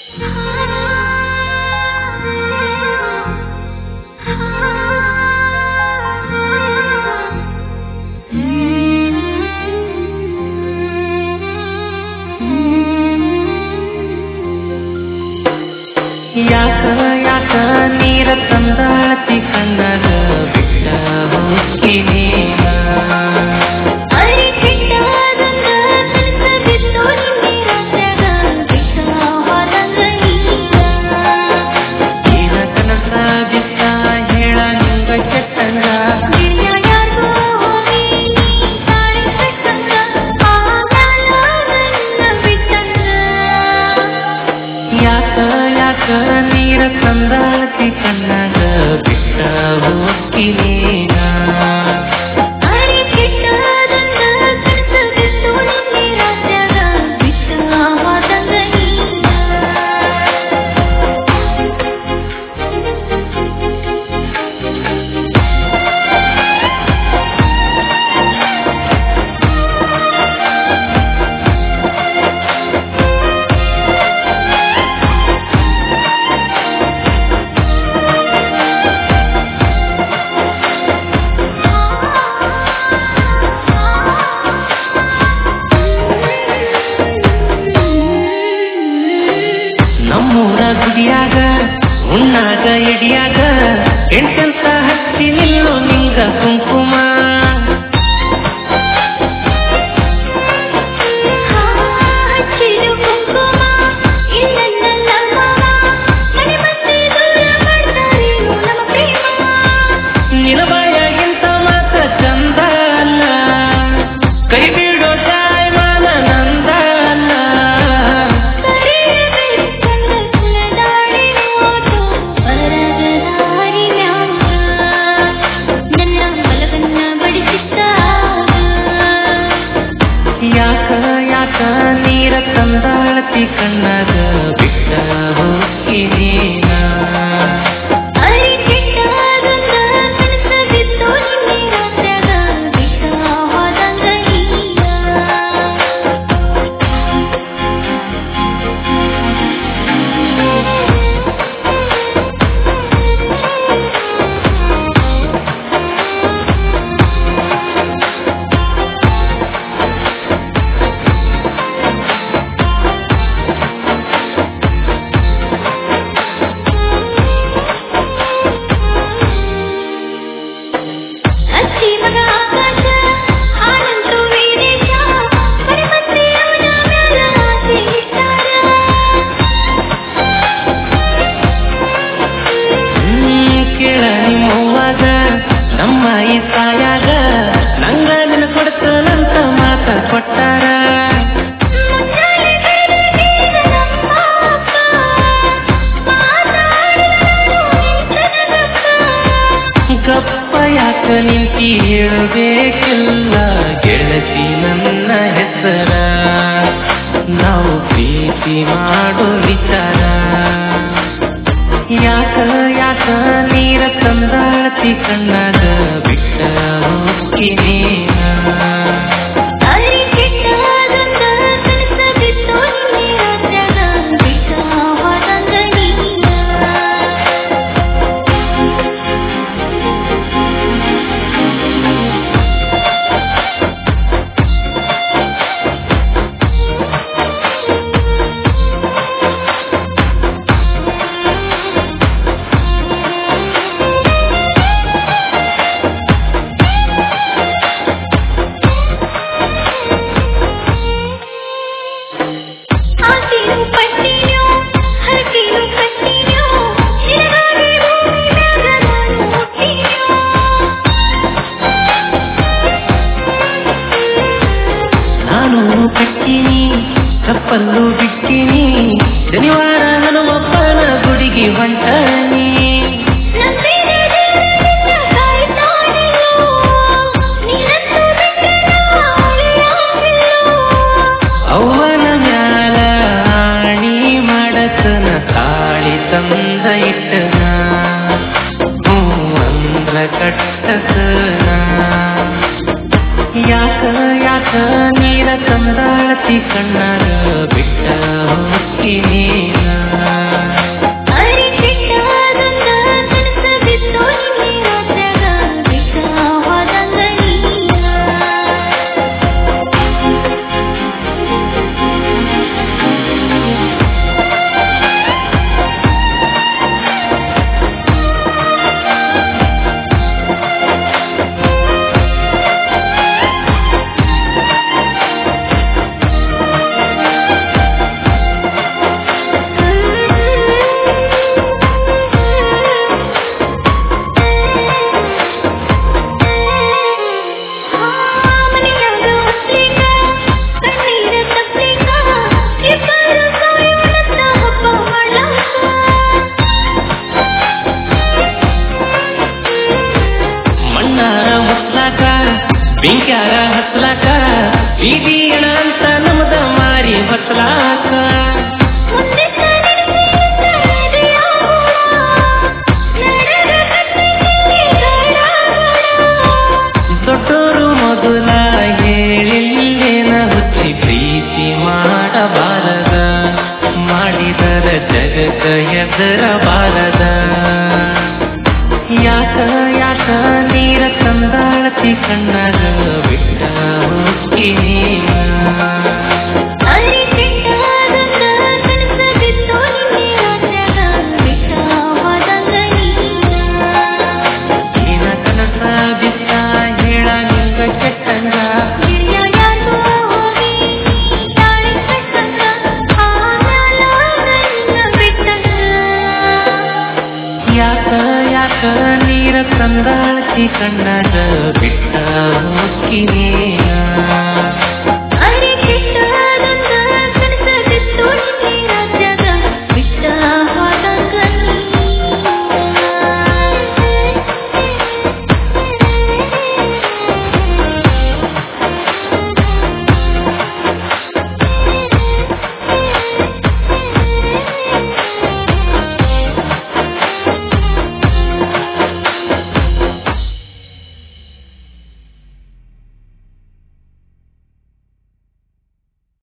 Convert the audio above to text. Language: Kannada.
ಯಾಕ ಯಾಕ ನೀರ ತಂದಾಳತಿ ಕಣ್ಣಗ ಬಿಟ್ಟ ಹೋಗ್ತೀನೇನ ಅರಿ ಕೆಟ್ಟದಂಗ ಕನಸ ಬಿತ್ತು ನಿನ್ನೆ ರಾತ್ರ್ಯಾಗ ಬಿಟ್ಟ ಹೋದಂಗ ನೀನ ಏನ ಕನಸ ಬಿತ್ತ ಹೇಳ ನಿಂಗ ಕೆಟ್ಟಂಗ ಗಿಳಿಯ ಯಾರ್ಗೋ ಹೋಗಿ ನೀ ತಾಳಿ ಕಟ್ಟಂಗ ಆಮ್ಯಾಲ ನನ್ನ ಬಿಟ್ಟಂಗ ಯಾಕ ಯಾಕ ನೀರ ತಂದಾಳತಿ ಕಣ್ಣಗ ಬಿಟ್ಟ ಹೋಗ್ತೀನೇನ ಅರಿ ಕೆಟ್ಟದಂಗ ಕನಸ ಬಿತ್ತು ನಿನ್ನೆ ರಾತ್ರ್ಯಾಗ ಬಿಟ್ಟ ಹೋದಂಗ ನೀನ ನಮ್ಮೂರ ಗುಡಿಯಾಗ ಉಣ್ಣಾಗ ಎಡಿಯಾಗ ಎಂಟಂತ ಹಚ್ಚಿ ನಿಲ್ಲು ನಿಂಗ ಕುಂಕುಮ ಹಚ್ಚಿರು ಕುಂಕುಮ ಇಲ್ಲನ್ನಲ್ಲ ಮಾವ ಮನೆ ಮತ್ತೆ ದೂರ ಮಾಡ್ತಾರೇನು ನಮ್ಮ ಪ್ರೇಮ ನಿಲಬಾಯಾಗಿಂತ ಮಾತ ಚಂದ ಅಲ್ಲ ಕೈ ಬಿಡೋ ಜಾಯಮಾನ ನಂದ ಅಲ್ಲ ಯಾಕ ಯಾಕ ನೀರ ತಂದಾಳತಿ ಕಣ್ಣಾಗ ಬಿಟ್ಟ ಹೋಗ್ತೀನೇನ ಅಚ್ಚಿ ಮಗ ಆಕಾಶ ಆನಂತು ವೀರೇಶ ಮನೆ ಮತ್ತೆ ಅವನ ಮ್ಯಾಲ ಆಸೆ ಇಟ್ಟಾರ ಹ್ಮ್, ಕೇಳ ನಿಮ್ಮವ್ವಾಗ ನಮ್ಮ ಈ ಸಾಯಾಗ ನಂಗ ನಿನ್ನ ಕೊಡ್ತಾನಂತ ಮಾತ ಕೊಟ್ಟಾರ ಮುಂಜಾನೆ ಬೆಳಗ್ಗೆ ನಮ್ಮ ಅಪ್ಪ ಮಾತಾಡಿದನು ನಿಂತನಗಪ್ಪ ಗಪ್ಪ ಯಾಕ ನಿಂತಿ ಹೇಳಬೇಕಿಲ್ಲ ಗೆಳತಿ ನನ್ನ ಹೆಸರ ನಾವು ಪ್ರೀತಿ ಮಾಡೋ ವಿಚಾರ ಯಾಕ ಯಾಕ ನೀರ ತಂದಾಳತಿ ಕಣ್ಣಾಗ ಬಿಟ್ಟ ಹೋಗ್ತೀನೇನ ಅರಿ ಕೆಟ್ಟದಂಗ ಕನಸ ಬಿತ್ತು ನಿನ್ನೆ ರಾತ್ರ್ಯಾಗ ಬಿಟ್ಟ ಹೋದಂಗ ನೀನ ಆಸೆನು ಪಟ್ಟಿನ್ಯೋ ಹರಕೆನು ಕಟ್ಟಿನ್ಯೋ ನಿನಗಾಗಿ ಭೂಮಿ ಮ್ಯಾಗ ನಾನು ಹುಟ್ಟಿನ್ಯೋ ನಾನು ಕಟ್ಟಿನಿ ಕಪ್ಪಲ್ಲು ಬಿಟ್ಟಿನಿ ಶನಿವಾರ ಹನುಮಪ್ಪನ ಗುಡಿಗೆ ಹೊಂಟನಿ ನಂಬಿದ ದೇವರನ್ನ ಕಾಯ್ತಾನಿಲ್ಲೋ ನಿನ್ನನ್ನು ಬಿಟ್ಟರೆ ಉಳಿಯೋದಿಲ್ಲೋ ಅವನ ಮ್ಯಾಲ ಆಣಿ ಮಾಡತನ ತಾಳಿ ತಂದ ಇಟ್ಟನ ಹ್ಞೂ ಅಂದ್ರ ಕಟ್ಟತನ ಯಾಕ ಯಾಕ ನೀರ ತಂದಾಳತಿ ಕಣ್ಣಾಗ ಬಿಟ್ಟ ಹೋಗ್ತೀನೇನ ಹೆದರಬಾರದ ಯಾಕ ಯಾಕ ನೀರ ತಂದಾಳತಿ ಕಣ್ಣಾಗ ಬಿಟ್ಟ ಹೋಗ್ತೀನಿ ಅಲ್ಲಿ ಕೆಟ್ಟಾದಂಗ ಕನಸ ಬಿತ್ತು ನಿನ್ನೆ ರಾತ್ರ್ಯಾಗ ಬಿಟ್ಟ ಹೋದಂಗ ನೀನ ನಿನ ಕನಸ ಬಿತ್ತ ಹೇಳ ನಿಂಗ ಕೆಟ್ಟಂಗ ಗಿರಿಯಾಗ್ಯಾಕೋ ಹೋಗಿ ತಾಳಿ ಕಟ್ಟಂಗ ಆಮ್ಯಾಲ ನನ್ನ ಬಿಟ್ಟಂಗ ಯಾಕ ಯಾಕ ನೀರ ತಂದಾಳತಿ ಕಣ್ಣಾಗ ಬಿಟ್ಟ ಹೋಗ್ತೀನಿ